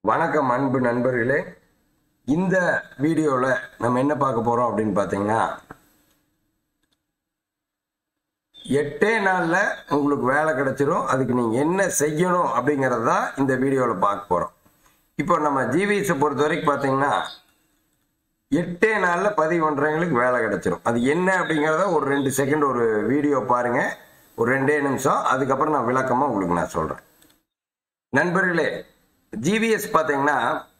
வணக்கம் அன்பு நண்பர்களே இந்த வீடியோவில் நம்ம என்ன பார்க்க போகிறோம் அப்படின்னு பார்த்தீங்கன்னா எட்டே நாளில் உங்களுக்கு வேலை கிடைச்சிரும் அதுக்கு நீங்கள் என்ன செய்யணும் அப்படிங்கிறது தான் இந்த வீடியோவில் பார்க்க போகிறோம் இப்போ நம்ம ஜிவிஎஸை பொறுத்த வரைக்கும் பார்த்தீங்கன்னா எட்டே நாளில் பதிவு பண்ணுறவங்களுக்கு வேலை கிடைச்சிரும் அது என்ன அப்படிங்கிறத ஒரு ரெண்டு செகண்ட் ஒரு வீடியோ பாருங்கள் ஒரு ரெண்டே நிமிஷம் அதுக்கப்புறம் நான் விளக்கமாக உங்களுக்கு நான் சொல்கிறேன் நண்பர்களே ஜிவிஎஸ் பார்த்தீங்கன்னா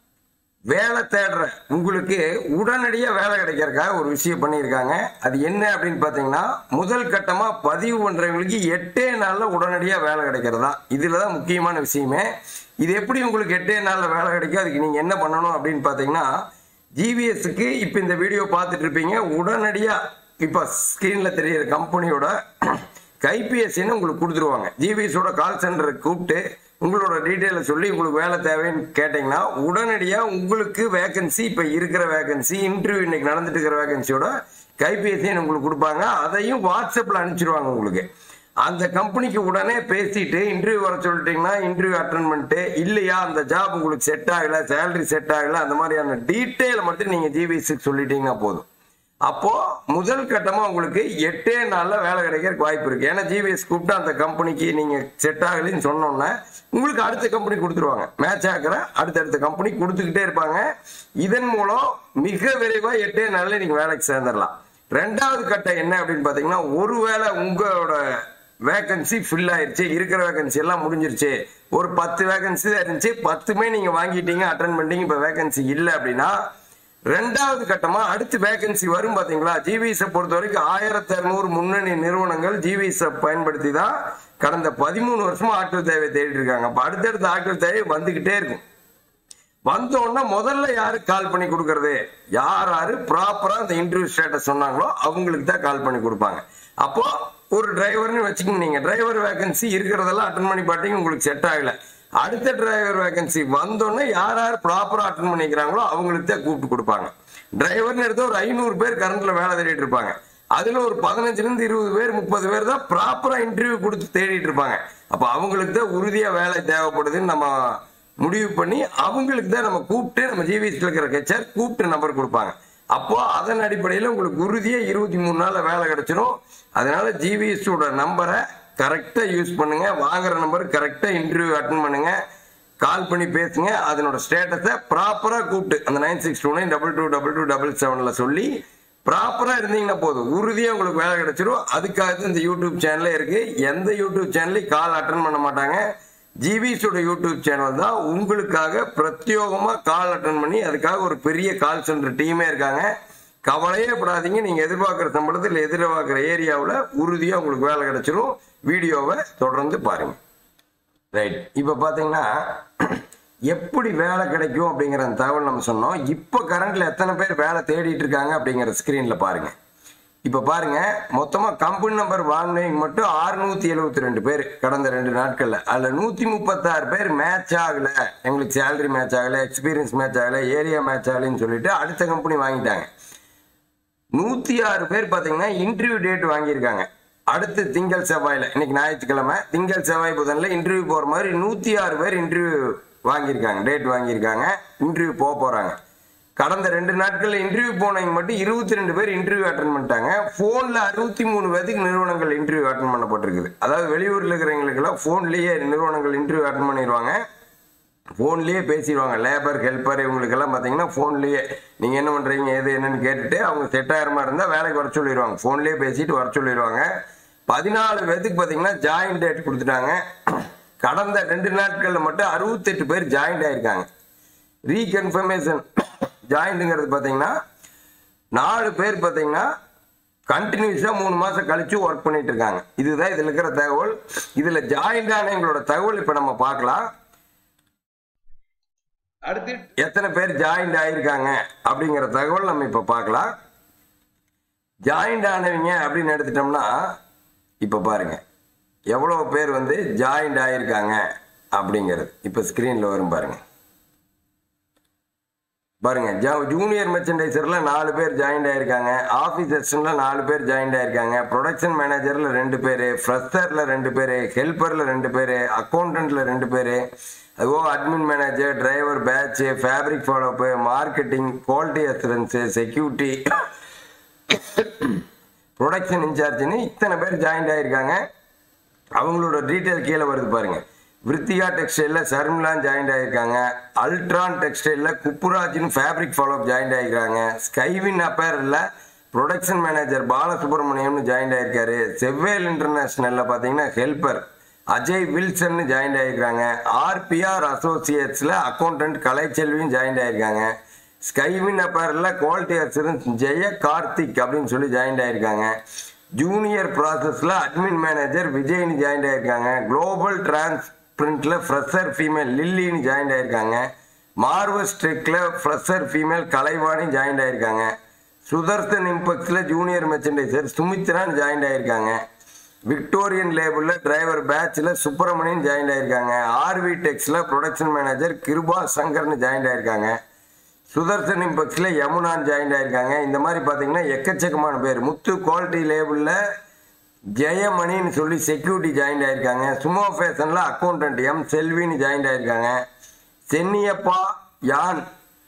வேலை தேடுற உங்களுக்கு உடனடியாக வேலை கிடைக்கிறதுக்காக ஒரு விஷயம் பண்ணியிருக்காங்க அது என்ன அப்படின்னு பார்த்தீங்கன்னா முதல் கட்டமாக பதிவு பண்ணுறவங்களுக்கு எட்டே நாளில் உடனடியாக வேலை கிடைக்கிறதா இதில் தான் முக்கியமான விஷயமே இது எப்படி உங்களுக்கு எட்டே நாளில் வேலை கிடைக்கும் அதுக்கு நீங்கள் என்ன பண்ணணும் அப்படின்னு பார்த்தீங்கன்னா ஜிவிஎஸ்க்கு இப்போ இந்த வீடியோ பார்த்துட்டு இருப்பீங்க உடனடியாக இப்போ ஸ்க்ரீனில் தெரியிற கம்பெனியோட கைபிஎஸ்சின்னு உங்களுக்கு கொடுத்துருவாங்க ஜிவிஎஸோட கால் சென்டருக்கு கூப்பிட்டு உங்களோட டீட்டெயிலை சொல்லி உங்களுக்கு வேலை தேவைன்னு கேட்டிங்கன்னா உடனடியாக உங்களுக்கு வேகன்சி இப்போ இருக்கிற வேகன்சி இன்டர்வியூ இன்னைக்கு நடந்துட்டு இருக்கிற வேகன்சியோட கைபேசின்னு உங்களுக்கு கொடுப்பாங்க அதையும் வாட்ஸ்அப்பில் அனுப்பிச்சிடுவாங்க உங்களுக்கு அந்த கம்பெனிக்கு உடனே பேசிட்டு இன்டர்வியூ வர சொல்லிட்டீங்கன்னா இன்டர்வியூ அட்டன் பண்ணிட்டு இல்லையா அந்த ஜாப் உங்களுக்கு செட் ஆகல சேலரி செட் ஆகல அந்த மாதிரியான டீட்டெயிலை மட்டும் நீங்கள் ஜிபிஎஸ்க்கு சொல்லிட்டீங்கன்னா போதும் அப்போ முதல் கட்டமா உங்களுக்கு எட்டே நாள்ல வேலை கிடைக்கிறதுக்கு வாய்ப்பு இருக்கு ஏன்னா ஜிவிஎஸ் கூப்பிட்டு அந்த கம்பெனிக்கு நீங்க செட் ஆகலைன்னு சொன்னோன்னே உங்களுக்கு அடுத்த கம்பெனி கொடுத்துருவாங்க மேட்ச் ஆகிற அடுத்தடுத்த கம்பெனி கொடுத்துக்கிட்டே இருப்பாங்க இதன் மூலம் மிக விரைவா எட்டே நாள்ல நீங்க வேலைக்கு சேர்ந்துடலாம் ரெண்டாவது கட்டம் என்ன அப்படின்னு பாத்தீங்கன்னா ஒருவேளை உங்களோட வேகன்சி ஃபில் ஆயிருச்சு இருக்கிற வேகன்சி எல்லாம் முடிஞ்சிருச்சு ஒரு பத்து வேகன்சி தான் இருந்துச்சு பத்துமே நீங்க வாங்கிட்டீங்க அட்டன் பண்ணிட்டீங்க இப்போ வேகன்சி இல்லை அப்படின்னா ரெண்டாவது கட்டமா அடுத்து வேகன்சி வரும் பாத்தீங்களா ஜிவிஎஸை பொறுத்த வரைக்கும் ஆயிரத்தி அறுநூறு முன்னணி நிறுவனங்கள் ஜிவிஎஸை பயன்படுத்தி தான் கடந்த பதிமூணு வருஷமா ஆட்கள் தேவை தேடிட்டு இருக்காங்க அப்ப அடுத்தடுத்த ஆட்கள் தேவை வந்துகிட்டே இருக்கும் வந்தோடனே முதல்ல யாரு கால் பண்ணி கொடுக்கறது யார் யாரு ப்ராப்பரா அந்த இன்டர்வியூ ஸ்டேட்டஸ் சொன்னாங்களோ அவங்களுக்கு தான் கால் பண்ணி கொடுப்பாங்க அப்போ ஒரு டிரைவர்னு வச்சுக்கோங்க நீங்க டிரைவர் வேகன்சி இருக்கிறதெல்லாம் அட்டன் பண்ணி பார்த்தீங்க உங்களுக்கு செட் ஆகல அடுத்த டிரைவர் வேகன்சி வந்தோடனே யார் யார் ப்ராப்பரா அட்டன் பண்ணிக்கிறாங்களோ அவங்களுக்கு தான் கூப்பிட்டு கொடுப்பாங்க டிரைவர்னு எடுத்து ஒரு ஐநூறு பேர் கரண்ட்ல வேலை தேடிட்டு இருப்பாங்க அதுல ஒரு பதினஞ்சுல இருந்து இருபது பேர் முப்பது பேர் தான் ப்ராப்பரா இன்டர்வியூ கொடுத்து தேடிட்டு இருப்பாங்க அப்ப அவங்களுக்கு தான் உறுதியா வேலை தேவைப்படுதுன்னு நம்ம முடிவு பண்ணி அவங்களுக்கு தான் நம்ம கூப்பிட்டு நம்ம ஜிவிஎஸ்ல இருக்கிற கெச்சர் கூப்பிட்டு நம்பர் கொடுப்பாங்க அப்போ அதன் அடிப்படையில் உங்களுக்கு உறுதியா இருபத்தி மூணு நாள்ல வேலை கிடைச்சிரும் அதனால ஜிவிஎஸோட நம்பரை கரெக்டா யூஸ் பண்ணுங்க வாங்குற நம்பர் கரெக்டா இன்டர்வியூ அட்டன் பண்ணுங்க கால் பண்ணி பேசுங்க அதனோட ஸ்டேட்டஸை ப்ராப்பரா கூப்பிட்டு அந்த nine six two nine double two double two double செவன்ல சொல்லி ப்ராப்பரா இருந்தீங்கன்னா போதும் உறுதியா உங்களுக்கு வேலை கிடைச்சிரும் அதுக்காக இந்த யூடியூப் சேனலே இருக்கு எந்த யூடியூப் சேனலையும் கால் அட்டன் பண்ண மாட்டாங்க ஜிவிஸோட யூடியூப் சேனல் தான் உங்களுக்காக பிரத்யோகமா கால் அட்டன் பண்ணி அதுக்காக ஒரு பெரிய கால் சென்டர் டீமே இருக்காங்க கவலையே படாதீங்க நீங்க எதிர்பார்க்குற சம்பளத்தில் எதிர்பார்க்குற ஏரியாவில் உறுதியா உங்களுக்கு வேலை கிடைச்சிரும் வீடியோவை தொடர்ந்து பாருங்க ரைட் இப்போ பார்த்தீங்கன்னா எப்படி வேலை கிடைக்கும் அப்படிங்கிற அந்த தகவல் நம்ம சொன்னோம் இப்போ கரண்ட்ல எத்தனை பேர் வேலை தேடிட்டு இருக்காங்க அப்படிங்கிற ஸ்க்ரீனில் பாருங்க இப்போ பாருங்க மொத்தமாக கம்பெனி நம்பர் வாங்கினவங்க மட்டும் அறுநூத்தி எழுபத்தி ரெண்டு பேர் கடந்த ரெண்டு நாட்களில் அதில் நூற்றி முப்பத்தாறு பேர் மேட்ச் ஆகலை எங்களுக்கு சேலரி மேட்ச் ஆகலை எக்ஸ்பீரியன்ஸ் மேட்ச் ஆகலை ஏரியா மேட்ச் ஆகலைன்னு சொல்லிட்டு அடுத்த கம்பெனி வாங்கிட்டாங்க நூற்றி ஆறு பேர் பார்த்தீங்கன்னா இன்டர்வியூ டேட் வாங்கியிருக்காங்க அடுத்து திங்கள் செவ்வாயில் இன்னைக்கு ஞாயிற்றுக்கிழமை திங்கள் செவ்வாய் புதனில் இன்டர்வியூ போகிற மாதிரி நூற்றி ஆறு பேர் இன்டர்வியூ வாங்கியிருக்காங்க டேட் வாங்கியிருக்காங்க இன்டர்வியூ போக போகிறாங்க கடந்த ரெண்டு நாட்களில் இன்டர்வியூ போனவங்க மட்டும் இருபத்தி ரெண்டு பேர் இன்டர்வியூ அட்டன் பண்ணிட்டாங்க ஃபோனில் அறுபத்தி மூணு பேருக்கு நிறுவனங்கள் இன்டர்வியூ அட்டன் பண்ணப்பட்டிருக்குது அதாவது வெளியூரில் இருக்கிறவங்களுக்கெல்லாம் ஃபோன்லேயே நிறுவனங்கள் இன்டர்வியூ அட்டன் பண்ணிடுவாங்க ஃபோன்லேயே பேசிடுவாங்க லேபர் ஹெல்ப்பர் இவங்களுக்கெல்லாம் பார்த்தீங்கன்னா ஃபோன்லேயே நீங்கள் என்ன பண்ணுறீங்க எது என்னன்னு கேட்டுட்டு அவங்க செட் ஆகிற மாதிரி இருந்தால் வேலைக்கு வர சொல்லிடுவாங்க ஃபோன்லேயே பேசிட்டு வர சொல்லிடுவாங்க பதினாலு பேத்துக்கு பார்த்தீங்கன்னா ஜாயின் டேட் கொடுத்துட்டாங்க கடந்த ரெண்டு நாட்களில் மட்டும் அறுபத்தெட்டு பேர் ஜாயின்ட் ஆயிருக்காங்க ரீகன்ஃபர்மேஷன் ஜாயிண்ட்டுங்கிறது பார்த்தீங்கன்னா நாலு பேர் பார்த்தீங்கன்னா கண்டினியூஸாக மூணு மாதம் கழிச்சு ஒர்க் பண்ணிட்டு இருக்காங்க இதுதான் இதில் இருக்கிற தகவல் இதில் ஜாயிண்ட் ஆன எங்களோட தகவல் இப்போ நம்ம பார்க்கலாம் அடுத்து எத்தனை பேர் ஜாயிண்ட் ஆயிருக்காங்க அப்படிங்கிற தகவல் நம்ம இப்போ பார்க்கலாம் ஜாயிண்ட் ஆனவங்க அப்படின்னு எடுத்துட்டோம்னா இப்போ பாருங்க எவ்வளோ பேர் வந்து ஜாயிண்ட் ஆயிருக்காங்க அப்படிங்கிறது இப்போ ஸ்க்ரீனில் வரும் பாருங்க பாருங்க ஜூனியர் மெர்ச்சன்டைசர்ல நாலு பேர் ஜாயின்ட் ஆயிருக்காங்க ஆஃபீஸர்ஸ்ல நாலு பேர் ஜாயின்ட் ஆயிருக்காங்க ப்ரொடக்ஷன் மேனேஜர்ல ரெண்டு பேர் ஃப்ரெஷர்ல ரெண்டு பேர் ஹெல்ப்பர்ல ரெண்டு பேர் அக்கௌண்டன்ட்ல ரெண்டு பேர் அதுவோ admin manager driver batch fabric follow up marketing quality assurance security production இன்சார்ஜ்னு இத்தனை பேர் ஜாயின்ட் ஆகியிருக்காங்க அவங்களோட டீட்டெயில் கீழே வருது பாருங்க விருத்திகா டெக்ஸ்டைலில் சர்மிலான் ஜாயின்ட் ஆகியிருக்காங்க அல்ட்ரான் டெக்ஸ்டைலில் குப்புராஜ்னு ஃபேப்ரிக் ஃபாலோஅப் ஜாயின்ட் ஆகிருக்காங்க ஸ்கைவின் அப்பேரில் ப்ரொடக்ஷன் மேனேஜர் பாலசுப்ரமணியம்னு ஜாயின்ட் ஆகிருக்காரு செவ்வேல் இன்டர்நேஷ்னலில் பார்த்தீங்கன்னா ஹெல்பர் அஜய் வில்சன் ஜாயின்ட் ஆகிருக்காங்க ஆர்பிஆர் அசோசியேட்ஸில் அக்கௌண்டன்ட் கலைச்செல்வியும் ஜாயின்ட் ஆகிருக்காங்க ஸ்கைவின் அப்பேரில் குவாலிட்டி அசூரன்ஸ் ஜெய கார்த்திக் அப்படின்னு சொல்லி ஜாயின்ட் ஆகிருக்காங்க ஜூனியர் ப்ராசஸில் அட்மின் மேனேஜர் விஜய்னு ஜாயின்ட் ஆகிருக்காங்க குளோபல் டிரான்ஸ் பிரிண்ட்ல ஃப்ரெஷர் ஃபீமேல் லில்லின்னு ஜாயின்ட் ஆயிருக்காங்க மார்வஸ் டெக்ல ஃப்ரெஷர் ஃபீமேல் கலைவாணி ஜாயின்ட் ஆயிருக்காங்க சுதர்சன் இம்பெக்ஸில் ஜூனியர் மெர்ச்சன்டைசர் சுமித்ரான்னு ஜாயின்ட் ஆயிருக்காங்க விக்டோரியன் லேபிளில் டிரைவர் பேட்சில் சுப்பிரமணியன் ஜாயின்ட் ஆயிருக்காங்க ஆர்வி டெக்ஸில் ப்ரொடக்ஷன் மேனேஜர் கிருபா சங்கர்னு ஜாயின்ட் ஆயிருக்காங்க சுதர்சன் இம்பெக்ஸில் யமுனான் ஜாயின்ட் ஆயிருக்காங்க இந்த மாதிரி பார்த்தீங்கன்னா எக்கச்சக்கமான பேர் முத்து குவாலிட்டி லேபிளில் ஜெயமணின்னு சொல்லி செக்யூரிட்டி ஜாயின்ட் ஆயிருக்காங்க சுமோ ஃபேஷனில் அக்கௌண்டன்ட் எம் செல்வின்னு ஜாயின்ட் ஆயிருக்காங்க சென்னியப்பா யான்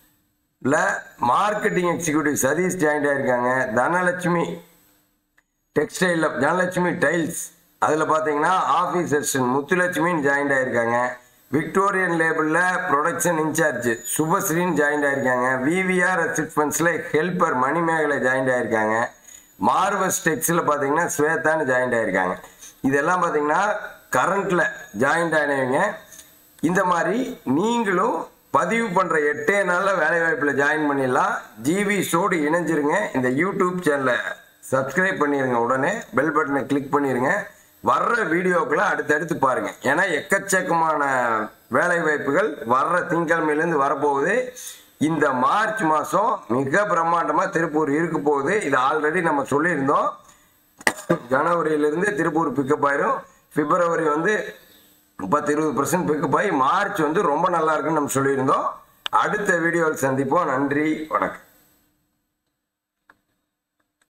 மார்க்கெட்டிங் எக்ஸிக்யூட்டிவ் சதீஷ் ஜாயின்ட் ஆயிருக்காங்க தனலட்சுமி டெக்ஸ்டைலில் தனலட்சுமி டைல்ஸ் அதில் பார்த்தீங்கன்னா ஆஃபீஸ் அசிஸ்டன்ட் முத்துலட்சுமின்னு ஜாயின்ட் ஆயிருக்காங்க விக்டோரியன் லேபிளில் ப்ரொடக்ஷன் இன்சார்ஜ் சுபஸ்ரீன்னு ஜாயின்ட் ஆயிருக்காங்க விவிஆர் அசிஸ்டன்ஸில் ஹெல்பர் மணிமேகலை ஜாயின்ட் ஆயிருக்காங்க மார்வஸ் டெக்ஸில் பார்த்தீங்கன்னா ஸ்வேதான்னு ஜாயின்ட் ஆயிருக்காங்க இதெல்லாம் பார்த்தீங்கன்னா கரண்ட்டில் ஜாயின்ட் ஆனவங்க இந்த மாதிரி நீங்களும் பதிவு பண்ணுற எட்டே நாளில் வேலைவாய்ப்பில் ஜாயின் பண்ணிடலாம் ஜிவி ஷோடு இணைஞ்சிருங்க இந்த யூடியூப் சேனலை சப்ஸ்கிரைப் பண்ணிடுங்க உடனே பெல் பட்டனை கிளிக் பண்ணிடுங்க வர்ற வீடியோக்களை அடுத்தடுத்து பாருங்க ஏன்னா எக்கச்சக்கமான வேலை வாய்ப்புகள் வர்ற திங்கட்கிழமையிலேருந்து வரப்போகுது இந்த மார்ச் மாதம் மிக பிரம்மாண்டமாக திருப்பூர் இருக்க போகுது இது ஆல்ரெடி நம்ம சொல்லியிருந்தோம் ஜனவரியிலிருந்து திருப்பூர் பிக்கப் ஆயிரும் பிப்ரவரி வந்து பத்து இருபது பர்சன்ட் பிக்கப் ஆகி மார்ச் வந்து ரொம்ப நல்லா இருக்குன்னு நம்ம சொல்லியிருந்தோம் அடுத்த வீடியோவில் சந்திப்போம் நன்றி வணக்கம்